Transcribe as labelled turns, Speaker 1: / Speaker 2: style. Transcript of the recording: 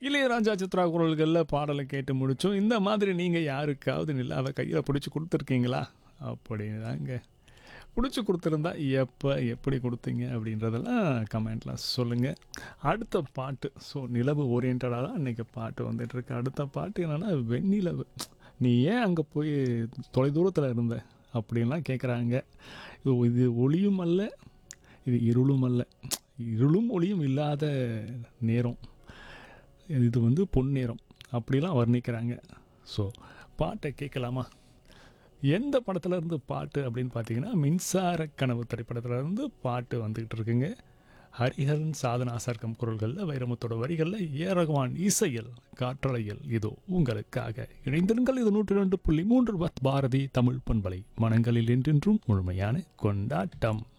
Speaker 1: இளையராஜா சித்ரா குரல்களில் பாடலை கேட்டு முடித்தோம் இந்த மாதிரி நீங்கள் யாருக்காவது நிலாவை கையில் பிடிச்சி கொடுத்துருக்கீங்களா அப்படிதாங்க பிடிச்சி கொடுத்துருந்தா எப்போ எப்படி கொடுத்தீங்க அப்படின்றதெல்லாம் கமெண்ட்டில் சொல்லுங்கள் அடுத்த பாட்டு ஸோ நிலவு ஓரியன்டாக தான் இன்றைக்கி பாட்டு வந்துட்டுருக்கு அடுத்த பாட்டு என்னென்னா வெண்ணிலவு நீ ஏன் அங்கே போய் தொலைதூரத்தில் இருந்த அப்படின்லாம் கேட்குறாங்க இது இது ஒளியும் அல்ல இது இருளும் அல்ல இருளும் ஒளியும் இல்லாத நேரம் இது வந்து பொன்னேரம் அப்படிலாம் வர்ணிக்கிறாங்க ஸோ பாட்டை கேட்கலாமா எந்த படத்துல இருந்து பாட்டு அப்படின்னு பார்த்தீங்கன்னா மின்சார கனவு திரைப்படத்துல இருந்து பாட்டு வந்துக்கிட்டு இருக்குங்க ஹரிஹரன் சாதனா சர்க்கம் குரல்களில் வைரமுத்தோட வரிகளில் ஏ ரகுமான் இசையில் காற்றலையில் இதோ உங்களுக்காக இணைந்திருங்கள் இது நூற்றி ரெண்டு புள்ளி மூன்று பாரதி தமிழ் பண்பலை மனங்களில் என்றென்றும் முழுமையான கொண்டாட்டம்